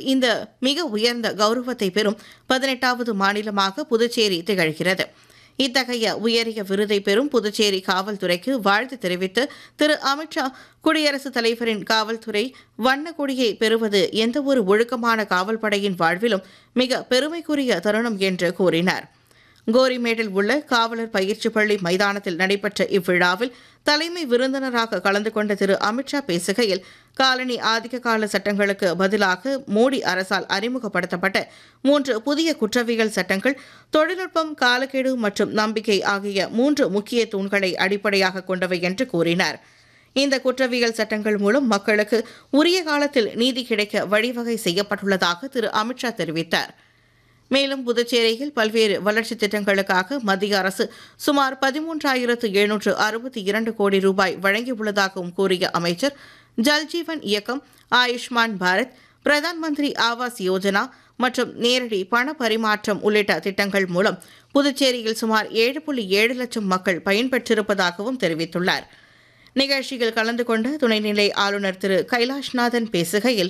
இந்த மிக உயர்ந்த கௌரவத்தை பெறும் பதினெட்டாவது மாநிலமாக புதுச்சேரி திகழ்கிறது இத்தகைய உயரிய விருதை பெறும் புதுச்சேரி காவல்துறைக்கு வாழ்த்து தெரிவித்து திரு அமித்ஷா குடியரசுத் தலைவரின் காவல்துறை வண்ண கொடியை பெறுவது எந்தவொரு ஒழுக்கமான காவல்படையின் வாழ்விலும் மிக பெருமைக்குரிய தருணம் என்று கூறினார் கோரிமேடில் உள்ள காவலர் பயிற்சி பள்ளி மைதானத்தில் நடைபெற்ற இவ்விழாவில் தலைமை விருந்தினராக கலந்து கொண்ட திரு அமித்ஷா பேசுகையில் காலனி ஆதிக்க கால சட்டங்களுக்கு பதிலாக மோடி அரசால் அறிமுகப்படுத்தப்பட்ட மூன்று புதிய குற்றவியல் சட்டங்கள் தொழில்நுட்பம் காலக்கெடு மற்றும் நம்பிக்கை ஆகிய மூன்று முக்கிய தூண்களை அடிப்படையாக கொண்டவை என்று கூறினார் இந்த குற்றவியல் சட்டங்கள் மூலம் மக்களுக்கு உரிய காலத்தில் நீதி கிடைக்க வழிவகை செய்யப்பட்டுள்ளதாக திரு அமித்ஷா தெரிவித்தார் மேலும் புதுச்சேரியில் பல்வேறு வளர்ச்சித் திட்டங்களுக்காக மத்திய அரசு சுமார் பதிமூன்றாயிரத்து எழுநூற்று அறுபத்தி இரண்டு கோடி ரூபாய் வழங்கியுள்ளதாகவும் கூறிய அமைச்சர் ஜல்ஜீவன் இயக்கம் ஆயுஷ்மான் பாரத் பிரதான் மந்திரி ஆவாஸ் யோஜனா மற்றும் நேரடி பண பரிமாற்றம் உள்ளிட்ட திட்டங்கள் மூலம் புதுச்சேரியில் சுமார் ஏழு புள்ளி ஏழு லட்சம் மக்கள் பயன்பெற்றிருப்பதாகவும் தெரிவித்துள்ளார் நிகழ்ச்சியில் கலந்து கொண்ட துணைநிலை ஆளுநர் திரு கைலாஷ்நாதன் பேசுகையில்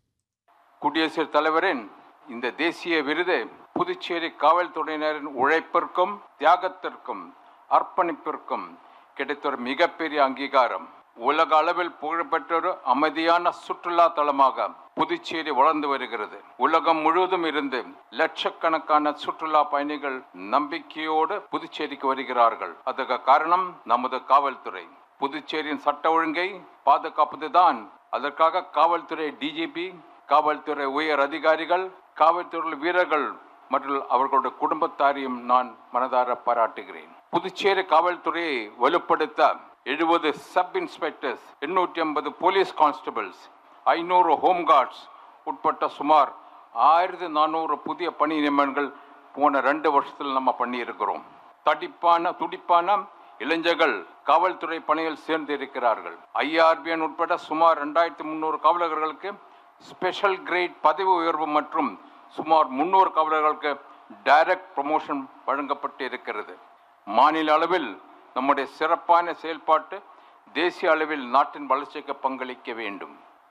குடியரசுத் தலைவரின் இந்த தேசிய விருது புதுச்சேரி காவல்துறையினரின் உழைப்பிற்கும் தியாகத்திற்கும் அர்ப்பணிப்பிற்கும் கிடைத்த ஒரு மிகப்பெரிய அங்கீகாரம் உலக அளவில் புகழ்பெற்ற ஒரு அமைதியான சுற்றுலா தலமாக புதுச்சேரி வளர்ந்து வருகிறது உலகம் முழுவதும் இருந்து லட்சக்கணக்கான சுற்றுலா பயணிகள் நம்பிக்கையோடு புதுச்சேரிக்கு வருகிறார்கள் அதற்கு காரணம் நமது காவல்துறை புதுச்சேரியின் சட்ட ஒழுங்கை பாதுகாப்பதுதான் அதற்காக காவல்துறை டிஜிபி காவல்துறை உயர் அதிகாரிகள் காவல்துறை வீரர்கள் மற்றும் அவர்களுடைய குடும்பத்தாரையும் நான் மனதார பாராட்டுகிறேன் புதுச்சேரி காவல்துறையை வலுப்படுத்த எழுபது சப் இன்ஸ்பெக்டர்ஸ் எண்ணூற்றி ஐம்பது போலீஸ் கான்ஸ்டபிள்ஸ் ஐநூறு ஹோம்கார்ட்ஸ் உட்பட்ட சுமார் ஆயிரத்தி நானூறு புதிய பணி நியமனங்கள் போன ரெண்டு வருஷத்தில் நம்ம பண்ணியிருக்கிறோம் தடிப்பான துடிப்பான இளைஞர்கள் காவல்துறை பணியில் சேர்ந்து இருக்கிறார்கள் ஐஆர்பிஎன் உட்பட சுமார் ரெண்டாயிரத்தி முந்நூறு காவலர்களுக்கு ஸ்பெஷல் கிரேட் பதவி உயர்வு மற்றும் சுமார் முன்னூறு காவலர்களுக்கு டைரக்ட் ப்ரமோஷன் வழங்கப்பட்டு இருக்கிறது மாநில அளவில் நம்முடைய சிறப்பான செயல்பாட்டு தேசிய அளவில் நாட்டின் வளர்ச்சிக்கு பங்களிக்க வேண்டும்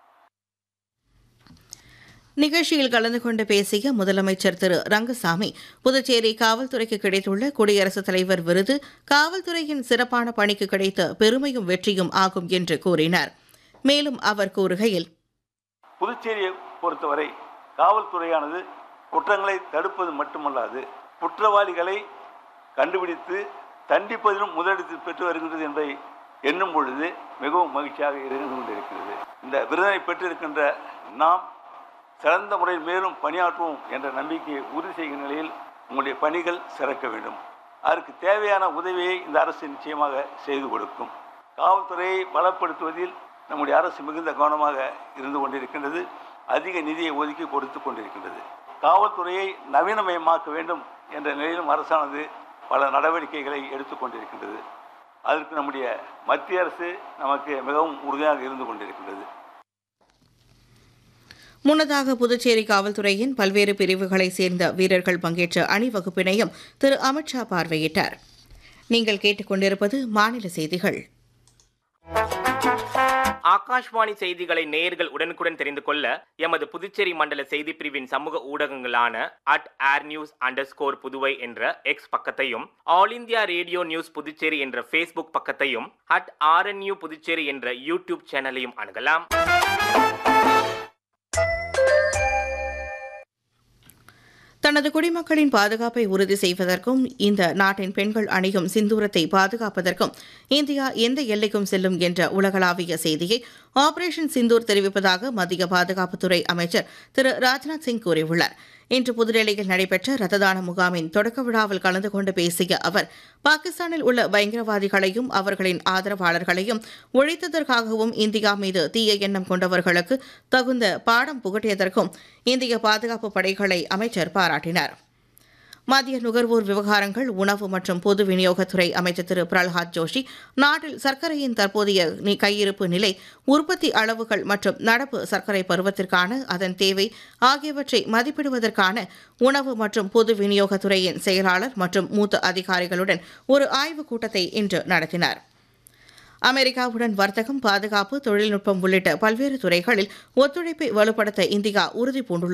நிகழ்ச்சியில் கலந்து கொண்டு பேசிய முதலமைச்சர் திரு ரங்கசாமி புதுச்சேரி காவல்துறைக்கு கிடைத்துள்ள குடியரசுத் தலைவர் விருது காவல்துறையின் சிறப்பான பணிக்கு கிடைத்த பெருமையும் வெற்றியும் ஆகும் என்று கூறினார் மேலும் அவர் கூறுகையில் புதுச்சேரியை பொறுத்தவரை காவல்துறையானது குற்றங்களை தடுப்பது மட்டுமல்லாது குற்றவாளிகளை கண்டுபிடித்து தண்டிப்பதிலும் முதலிடத்தில் பெற்று வருகின்றது என்பதை எண்ணும் பொழுது மிகவும் மகிழ்ச்சியாக இருந்து கொண்டிருக்கிறது இந்த விருதினை பெற்றிருக்கின்ற நாம் சிறந்த முறையில் மேலும் பணியாற்றுவோம் என்ற நம்பிக்கையை உறுதி செய்கிற நிலையில் உங்களுடைய பணிகள் சிறக்க வேண்டும் அதற்கு தேவையான உதவியை இந்த அரசு நிச்சயமாக செய்து கொடுக்கும் காவல்துறையை பலப்படுத்துவதில் நம்முடைய அரசு மிகுந்த கவனமாக இருந்து கொண்டிருக்கின்றது அதிக நிதியை ஒதுக்கி கொடுத்து கொண்டிருக்கின்றது காவல்துறையை நவீனமயமாக்க வேண்டும் என்ற நிலையிலும் அரசானது பல நடவடிக்கைகளை எடுத்துக்கொண்டிருக்கின்றது அதற்கு நம்முடைய மத்திய அரசு நமக்கு மிகவும் உறுதியாக இருந்து கொண்டிருக்கின்றது முன்னதாக புதுச்சேரி காவல்துறையின் பல்வேறு பிரிவுகளைச் சேர்ந்த வீரர்கள் பங்கேற்ற அணிவகுப்பினையும் திரு அமித்ஷா பார்வையிட்டார் நீங்கள் கேட்டுக்கொண்டிருப்பது மாநில செய்திகள் ஆகாஷ்வாணி செய்திகளை நேயர்கள் உடனுக்குடன் தெரிந்து கொள்ள எமது புதுச்சேரி மண்டல செய்தி பிரிவின் சமூக ஊடகங்களான at air news under score Puduvai என்ற எக்ஸ் பக்கத்தையும் all India radio news Puducherry என்ற ஃபேஸ்புக் பக்கத்தையும் அட் ஆர்என்யூ புதுச்சேரி என்ற யூடியூப் சேனலையும் அணுகலாம் தனது குடிமக்களின் பாதுகாப்பை உறுதி செய்வதற்கும் இந்த நாட்டின் பெண்கள் அணியும் சிந்தூரத்தை பாதுகாப்பதற்கும் இந்தியா எந்த எல்லைக்கும் செல்லும் என்ற உலகளாவிய செய்தியை ஆபரேஷன் சிந்தூர் தெரிவிப்பதாக மத்திய பாதுகாப்புத்துறை அமைச்சர் திரு ராஜ்நாத் சிங் கூறியுள்ளார் இன்று புதுடெல்லியில் நடைபெற்ற ரத்ததான முகாமின் தொடக்க விழாவில் கலந்து கொண்டு பேசிய அவர் பாகிஸ்தானில் உள்ள பயங்கரவாதிகளையும் அவர்களின் ஆதரவாளர்களையும் ஒழித்ததற்காகவும் இந்தியா மீது தீய எண்ணம் கொண்டவர்களுக்கு தகுந்த பாடம் புகட்டியதற்கும் இந்திய பாதுகாப்பு படைகளை அமைச்சர் பாராட்டினார் மத்திய நுகர்வோர் விவகாரங்கள் உணவு மற்றும் பொது விநியோகத்துறை அமைச்சர் திரு பிரல்ஹாத் ஜோஷி நாட்டில் சர்க்கரையின் தற்போதைய நி- கையிருப்பு நிலை உற்பத்தி அளவுகள் மற்றும் நடப்பு சர்க்கரை பருவத்திற்கான அதன் தேவை ஆகியவற்றை மதிப்பிடுவதற்கான உணவு மற்றும் பொது விநியோகத்துறையின் செயலாளர் மற்றும் மூத்த அதிகாரிகளுடன் ஒரு ஆய்வுக் கூட்டத்தை இன்று நடத்தினார் அமெரிக்காவுடன் வர்த்தகம் பாதுகாப்பு தொழில்நுட்பம் உள்ளிட்ட பல்வேறு துறைகளில் ஒத்துழைப்பை வலுப்படுத்த இந்தியா உறுதி பூண்டுள்ளது